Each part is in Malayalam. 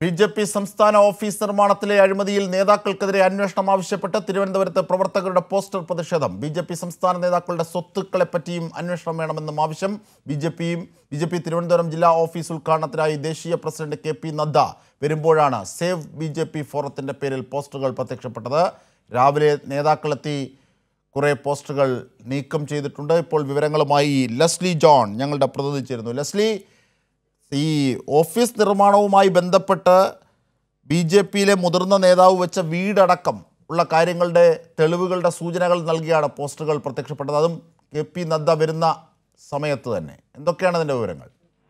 ബി ജെ പി സംസ്ഥാന ഓഫീസ് നിർമ്മാണത്തിലെ അഴിമതിയിൽ നേതാക്കൾക്കെതിരെ അന്വേഷണം ആവശ്യപ്പെട്ട് തിരുവനന്തപുരത്ത് പ്രവർത്തകരുടെ പോസ്റ്റർ പ്രതിഷേധം ബി ജെ പി സംസ്ഥാന നേതാക്കളുടെ സ്വത്തുക്കളെ പറ്റിയും അന്വേഷണം വേണമെന്നും ആവശ്യം ബി ജെ പിയും ബി ജെ പി തിരുവനന്തപുരം ജില്ലാ ഓഫീസ് ഉദ്ഘാടനത്തിനായി ദേശീയ പ്രസിഡന്റ് കെ പി നദ്ദ വരുമ്പോഴാണ് സേവ് ബി ജെ പി ഫോറത്തിന്റെ പേരിൽ പോസ്റ്ററുകൾ പ്രത്യക്ഷപ്പെട്ടത് രാവിലെ നേതാക്കളെത്തി കുറേ പോസ്റ്ററുകൾ നീക്കം ചെയ്തിട്ടുണ്ട് ഇപ്പോൾ വിവരങ്ങളുമായി ലെസ്ലി ജോൺ ഞങ്ങളുടെ പ്രതിനിധി ചേരുന്നു ലെസ്ലി ഈ ഓഫീസ് നിർമ്മാണവുമായി ബന്ധപ്പെട്ട് ബി ജെ പിയിലെ മുതിർന്ന നേതാവ് വെച്ച വീടടക്കം ഉള്ള കാര്യങ്ങളുടെ തെളിവുകളുടെ സൂചനകൾ നൽകിയാണ് പോസ്റ്ററുകൾ പ്രത്യക്ഷപ്പെട്ടത് അതും കെ പി നദ്ദ വരുന്ന സമയത്ത് തന്നെ എന്തൊക്കെയാണ് അതിൻ്റെ വിവരങ്ങൾ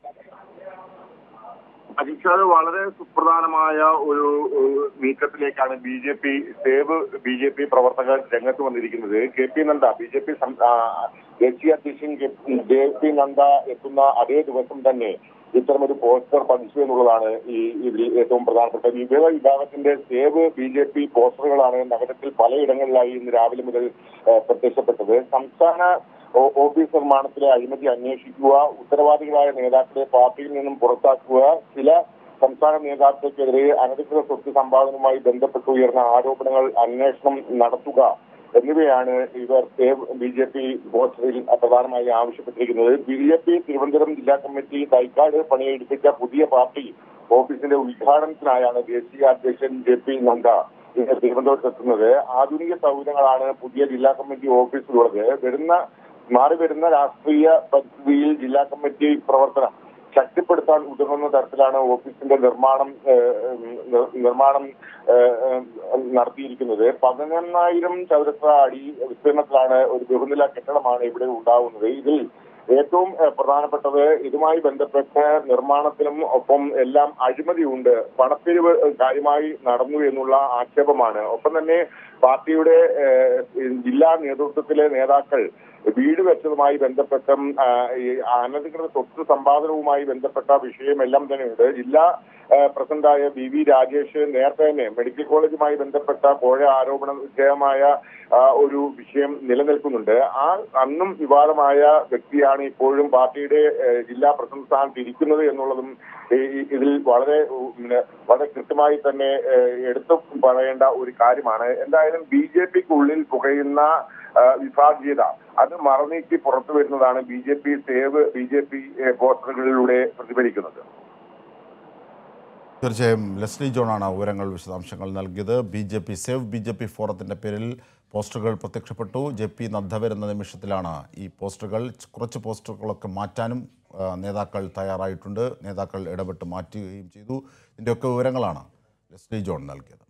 അജിഷാദ് വളരെ സുപ്രധാനമായ ഒരു ഒരു നീക്കത്തിലേക്കാണ് B J P save B J P പ്രവർത്തകർ രംഗത്ത് വന്നിരിക്കുന്നത് K P Nanda B J P ദേശീയ അധ്യക്ഷൻ ജെ പി നന്ദ എത്തുന്ന അതേ ദിവസം തന്നെ ഇത്തരമൊരു പോസ്റ്റർ പതിച്ചു എന്നുള്ളതാണ് ഈ ഇതിൽ ഏറ്റവും പ്രധാനപ്പെട്ട വിവിധ വിഭാഗത്തിന്റെ സേവ് ബി ജെ പി പോസ്റ്ററുകളാണ് നഗരത്തിൽ പലയിടങ്ങളിലായി ഇന്ന് രാവിലെ മുതൽ ഏഹ്, പ്രത്യക്ഷപ്പെട്ടത് സംസ്ഥാന ഓ- ഓഫീസ് നിർമ്മാണത്തിലെ അഴിമതി അന്വേഷിക്കുക ഉത്തരവാദികളായ നേതാക്കളെ പാർട്ടിയിൽ നിന്നും പുറത്താക്കുക ചില സംസ്ഥാന നേതാക്കൾക്കെതിരെ അനധികൃത സ്വത്ത് സമ്പാദനവുമായി ബന്ധപ്പെട്ട് ഉയർന്ന ആരോപണങ്ങൾ അന്വേഷണം നടത്തുക എന്നിവയാണ് ഇവർ ബി ജെ പി പോസ്റ്ററിൽ പ്രധാനമായി ആവശ്യപ്പെട്ടിരിക്കുന്നത് ബി ജെ പി തിരുവനന്തപുരം ജില്ലാ കമ്മിറ്റി തൈക്കാട് പണിയെടുപ്പിച്ച പുതിയ പാർട്ടി ഓഫീസിന്റെ ഉദ്ഘാടനത്തിനായാണ് ദേശീയ അധ്യക്ഷൻ ജെ പി നന്ദ ഇന്ന് തിരുവനന്തപുരത്ത് എത്തുന്നത് ആധുനിക സൗകര്യങ്ങളാണ് പുതിയ ജില്ലാ കമ്മിറ്റി ഓഫീസിലുള്ളത് വരുന്ന മാറി വരുന്ന രാഷ്ട്രീയ പരിസ്ഥിതിയിൽ ജില്ലാ കമ്മിറ്റി പ്രവർത്തനം ശക്തിപ്പെടുത്താൻ ഉതകുന്ന തരത്തിലാണ് ഓഫീസിന്റെ നിർമ്മാണം ഏഹ്, നിർ- നിർമ്മാണം ഏഹ്, ഏഹ്, നടത്തിയിരിക്കുന്നത് പതിനെണ്ണായിരം ചതുരശ്ര അടി വിസ്തീർണത്തിലാണ് ഒരു ബഹുനില കെട്ടിടമാണ് ഇവിടെ ഉണ്ടാവുന്നത് ഇതിൽ ഏറ്റവും ഏഹ്, പ്രധാനപ്പെട്ടത് ഇതുമായി ബന്ധപ്പെട്ട് നിർമ്മാണത്തിനും ഒപ്പം എല്ലാം അഴിമതിയുണ്ട് പണപ്പിരിവ് ഏഹ്, കാര്യമായി നടന്നു എന്നുള്ള ആക്ഷേപമാണ് ഒപ്പം തന്നെ പാർട്ടിയുടെ ഏഹ്, ജില്ലാ നേതൃത്വത്തിലെ നേതാക്കൾ വീട് വെച്ചതുമായി ബന്ധപ്പെട്ടും ആ, ഈ അനധികൃത സ്വത്ത് സമ്പാദനവുമായി ബന്ധപ്പെട്ട വിഷയമെല്ലാം തന്നെയുണ്ട് ജില്ലാ ആ, പ്രസിഡന്റായ ബി വി രാജേഷ് നേരത്തെ തന്നെ മെഡിക്കൽ കോളേജുമായി ബന്ധപ്പെട്ട കോഴ ആരോപണ വിധേയമായ ആ, ഒരു വിഷയം നിലനിൽക്കുന്നുണ്ട് ആ അന്നും വിവാദമായ വ്യക്തിയാണ് ഇപ്പോഴും പാർട്ടിയുടെ ഏ, ജില്ലാ പ്രസിഡന്റ് സ്ഥാനത്ത് ഇരിക്കുന്നത് എന്നുള്ളതും ഈ- ഈ- ഇതിൽ വളരെ ഉം, പിന്നെ വളരെ കൃത്യമായി തന്നെ ഏ, എടുത്തു പറയേണ്ട ഒരു കാര്യമാണ് എന്തായാലും ബി ജെ പിക്കുള്ളിൽ പുകയുന്ന ആ, വിഭാഗീയത അത് മറനീക്കി പുറത്തു വരുന്നതാണ് B J P save B J P പോസ്റ്ററുകളിലൂടെ പ്രതിഫലിക്കുന്നത് തീർച്ചയായും ലെസ്ലി ജോണാണ് വിവരങ്ങൾ വിശദാംശങ്ങൾ നൽകിയത് B J P save B J P ഫോറത്തിൻ്റെ പേരിൽ പോസ്റ്ററുകൾ പ്രത്യക്ഷപ്പെട്ടു ജെ പി നദ്ദ വരുന്ന നിമിഷത്തിലാണ് ഈ പോസ്റ്ററുകൾ കുറച്ച് പോസ്റ്ററുകളൊക്കെ മാറ്റാനും ആ, നേതാക്കൾ തയ്യാറായിട്ടുണ്ട് നേതാക്കൾ ഇടപെട്ട് മാറ്റുകയും ചെയ്തു ഇതിൻ്റെയൊക്കെ വിവരങ്ങളാണ് ലെസ്ലി ജോൺ നൽകിയത്